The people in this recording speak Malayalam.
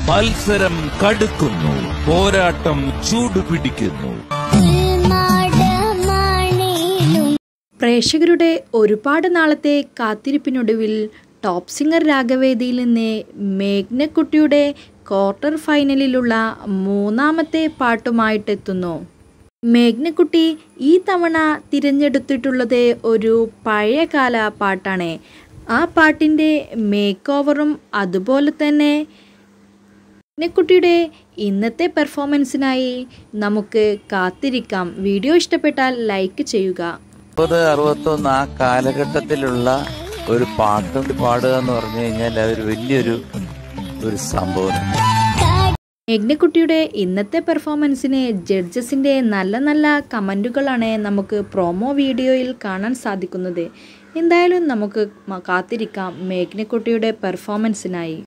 മത്സരം കടുക്കുന്നു പോരാട്ടം ചൂടുപിടിക്കുന്നു പ്രേക്ഷകരുടെ ഒരുപാട് നാളത്തെ കാത്തിരിപ്പിനൊടുവിൽ ടോപ്പ് സിംഗർ രാഗവേദിയിൽ നിന്ന് മേഘ്നക്കുട്ടിയുടെ ക്വാർട്ടർ ഫൈനലിലുള്ള മൂന്നാമത്തെ പാട്ടുമായിട്ടെത്തുന്നു മേഘ്നക്കുട്ടി ഈ തവണ തിരഞ്ഞെടുത്തിട്ടുള്ളത് ഒരു പഴയകാല പാട്ടാണ് ആ പാട്ടിൻ്റെ മേക്ക് ഓവറും അതുപോലെ തന്നെ മേഘ്നക്കുട്ടിയുടെ ഇന്നത്തെ പെർഫോമൻസിനായി നമുക്ക് കാത്തിരിക്കാം വീഡിയോ ഇഷ്ടപ്പെട്ടാൽ ലൈക്ക് ചെയ്യുക അറുപത് അറുപത്തൊന്ന് ആ കാലഘട്ടത്തിലുള്ള ഒരു പാട്ടും പാടുക എന്ന് പറഞ്ഞു കഴിഞ്ഞാൽ അതൊരു വലിയൊരു ഒരു സംഭവം മേഘ്നക്കുട്ടിയുടെ ഇന്നത്തെ പെർഫോമൻസിന് ജഡ്ജസിൻ്റെ നല്ല നല്ല കമൻറ്റുകളാണ് നമുക്ക് പ്രൊമോ വീഡിയോയിൽ കാണാൻ സാധിക്കുന്നത് എന്തായാലും നമുക്ക് മ- കാത്തിരിക്കാം മേഘ്നക്കുട്ടിയുടെ പെർഫോമൻസിനായി